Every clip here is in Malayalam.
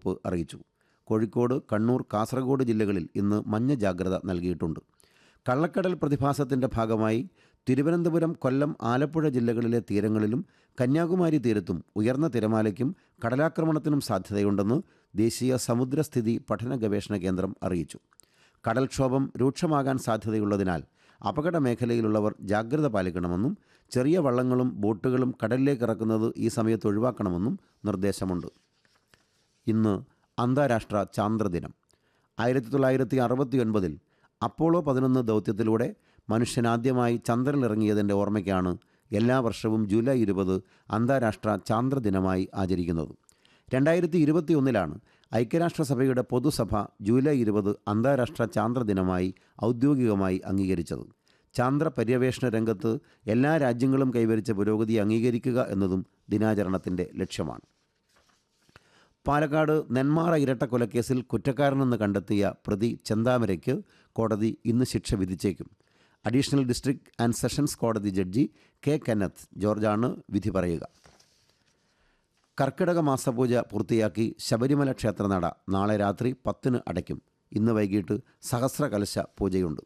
വകുപ്പ് അറിയിച്ചു കോഴിക്കോട് കണ്ണൂർ കാസർഗോഡ് ജില്ലകളിൽ ഇന്ന് മഞ്ഞ ജാഗ്രത നൽകിയിട്ടുണ്ട് കള്ളക്കടൽ പ്രതിഭാസത്തിന്റെ ഭാഗമായി തിരുവനന്തപുരം കൊല്ലം ആലപ്പുഴ ജില്ലകളിലെ തീരങ്ങളിലും കന്യാകുമാരി തീരത്തും ഉയർന്ന തിരമാലയ്ക്കും കടലാക്രമണത്തിനും സാധ്യതയുണ്ടെന്ന് ദേശീയ സമുദ്രസ്ഥിതി പഠന ഗവേഷണ കേന്ദ്രം അറിയിച്ചു കടൽക്ഷോഭം രൂക്ഷമാകാൻ സാധ്യതയുള്ളതിനാൽ അപകട മേഖലയിലുള്ളവർ ജാഗ്രത പാലിക്കണമെന്നും ചെറിയ വള്ളങ്ങളും ബോട്ടുകളും കടലിലേക്ക് ഇറക്കുന്നത് ഈ സമയത്ത് ഒഴിവാക്കണമെന്നും നിർദ്ദേശമുണ്ട് ഇന്ന് അന്താരാഷ്ട്ര ചാന്ദ്രദിനം ആയിരത്തി തൊള്ളായിരത്തി അറുപത്തി ഒൻപതിൽ അപ്പോളോ പതിനൊന്ന് ദൗത്യത്തിലൂടെ മനുഷ്യനാദ്യമായി ചന്ദ്രനിലിറങ്ങിയതിൻ്റെ ഓർമ്മയ്ക്കാണ് എല്ലാ വർഷവും ജൂലൈ ഇരുപത് അന്താരാഷ്ട്ര ചാന്ദ്രദിനമായി ആചരിക്കുന്നത് രണ്ടായിരത്തി ഇരുപത്തിയൊന്നിലാണ് ഐക്യരാഷ്ട്രസഭയുടെ പൊതുസഭ ജൂലൈ ഇരുപത് അന്താരാഷ്ട്ര ചാന്ദ്രദിനമായി ഔദ്യോഗികമായി അംഗീകരിച്ചത് ചാന്ദ്ര പര്യവേഷണ രംഗത്ത് എല്ലാ രാജ്യങ്ങളും കൈവരിച്ച പുരോഗതി അംഗീകരിക്കുക എന്നതും ദിനാചരണത്തിൻ്റെ ലക്ഷ്യമാണ് പാലക്കാട് നെന്മാറ ഇരട്ടക്കൊലക്കേസിൽ കുറ്റക്കാരനെന്ന് കണ്ടെത്തിയ പ്രതി ചെന്താമരയ്ക്ക് കോടതി ഇന്ന് ശിക്ഷ വിധിച്ചേക്കും അഡീഷണൽ ഡിസ്ട്രിക്ട് ആൻഡ് സെഷൻസ് കോടതി ജഡ്ജി കെ കെന്നത്ത് ജോർജാണ് വിധി പറയുക കർക്കിടക മാസപൂജ പൂർത്തിയാക്കി ശബരിമല ക്ഷേത്രനട നാളെ രാത്രി പത്തിന് അടയ്ക്കും ഇന്ന് വൈകിട്ട് സഹസ്ര കലശ പൂജയുണ്ട്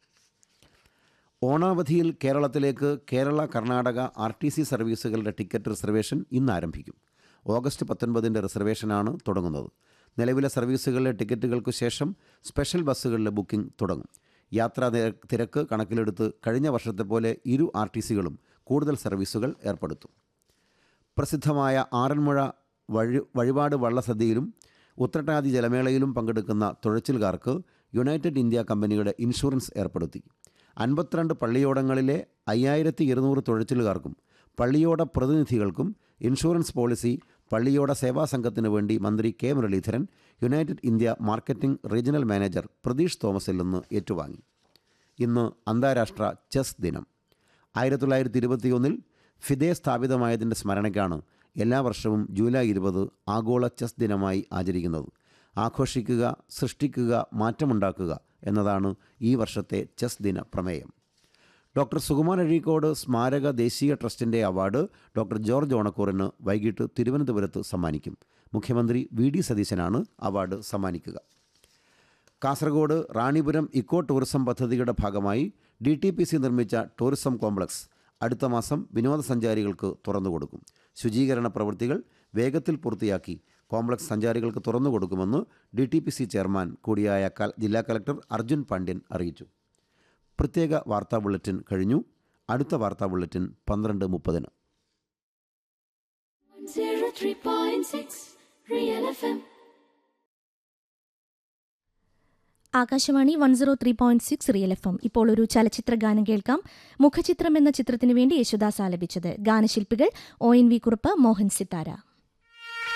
ഓണാവധിയിൽ കേരളത്തിലേക്ക് Kerala Karnataka R T C സർവീസുകളുടെ ടിക്കറ്റ് റിസർവേഷൻ ഇന്ന് ആരംഭിക്കും ഓഗസ്റ്റ് പത്തൊൻപതിൻ്റെ റിസർവേഷനാണ് തുടങ്ങുന്നത് നിലവിലെ സർവീസുകളിലെ ടിക്കറ്റുകൾക്ക് ശേഷം സ്പെഷ്യൽ ബസ്സുകളിലെ ബുക്കിംഗ് തുടങ്ങും യാത്രാ നിര- തിരക്ക് കണക്കിലെടുത്ത് കഴിഞ്ഞ വർഷത്തെ പോലെ ഇരു ആർ ടി സികളും കൂടുതൽ സർവീസുകൾ ഏർപ്പെടുത്തും പ്രസിദ്ധമായ ആറന്മുഴ വഴി വഴിപാട് വള്ളസദ്യയിലും ഉത്രട്ടാതി ജലമേളയിലും പങ്കെടുക്കുന്ന തുഴച്ചിൽകാർക്ക് യുണൈറ്റഡ് ഇന്ത്യ കമ്പനിയുടെ ഇൻഷുറൻസ് ഏർപ്പെടുത്തി അൻപത്തിരണ്ട് പള്ളിയോടങ്ങളിലെ അയ്യായിരത്തി ഇരുന്നൂറ് തുഴച്ചിലുകാർക്കും പള്ളിയോട പ്രതിനിധികൾക്കും ഇൻഷുറൻസ് പോളിസി പള്ളിയോട സേവാ സംഘത്തിനു വേണ്ടി മന്ത്രി K Muraleedharan United India marketing regional manager Pratheesh തോമസിൽ നിന്ന് ഏറ്റുവാങ്ങി ഇന്ന് അന്താരാഷ്ട്ര ചെസ് ദിനം ആയിരത്തി തൊള്ളായിരത്തി ഇരുപത്തിയൊന്നിൽ ഫിദെ സ്ഥാപിതമായതിൻ്റെ സ്മരണയ്ക്കാണ് എല്ലാ വർഷവും ജൂലൈ ഇരുപത് ആഗോള ചെസ് ദിനമായി ആചരിക്കുന്നത് ആഘോഷിക്കുക സൃഷ്ടിക്കുക മാറ്റമുണ്ടാക്കുക എന്നതാണ് ഈ വർഷത്തെ ചെസ് ദിന പ്രമേയം ഡോക്ടർ സുകുമാർ അഴീക്കോട് സ്മാരക ദേശീയ ട്രസ്റ്റിൻ്റെ അവാർഡ് ഡോക്ടർ ജോർജ് ഓണക്കൂറിന് വൈകിട്ട് തിരുവനന്തപുരത്ത് സമ്മാനിക്കും മുഖ്യമന്ത്രി വി ഡി സതീശനാണ് അവാർഡ് സമ്മാനിക്കുക കാസർഗോഡ് റാണിപുരം ഇക്കോ ടൂറിസം പദ്ധതിയുടെ ഭാഗമായി ഡി ടി പി സി നിർമ്മിച്ച ടൂറിസം കോംപ്ലക്സ് അടുത്ത മാസം വിനോദസഞ്ചാരികൾക്ക് തുറന്നുകൊടുക്കും ശുചീകരണ പ്രവൃത്തികൾ വേഗത്തിൽ പൂർത്തിയാക്കി കോംപ്ലക്സ് സഞ്ചാരികൾക്ക് തുറന്നുകൊടുക്കുമെന്ന് D T P C chairman കൂടിയായ കൽ- ജില്ലാ കലക്ടർ അർജുൻ പാണ്ഡ്യൻ അറിയിച്ചു പ്രത്യേക വാർത്താ ബുള്ളറ്റിൻ കഴിഞ്ഞു അടുത്ത വാർത്താ ബുള്ളറ്റിൻ പന്ത്രണ്ട് മുപ്പതിന് 103.6 Real FM. Akashvani one zero three point six real F M ഇപ്പോൾ ഒരു ചലച്ചിത്ര ഗാനം കേൾക്കാം മുഖചിത്രം എന്ന ചിത്രത്തിനു വേണ്ടി യേശുദാസ് ആലപിച്ചത് ഗാനശില്പികൾ O N V Kurup Mohan Sithara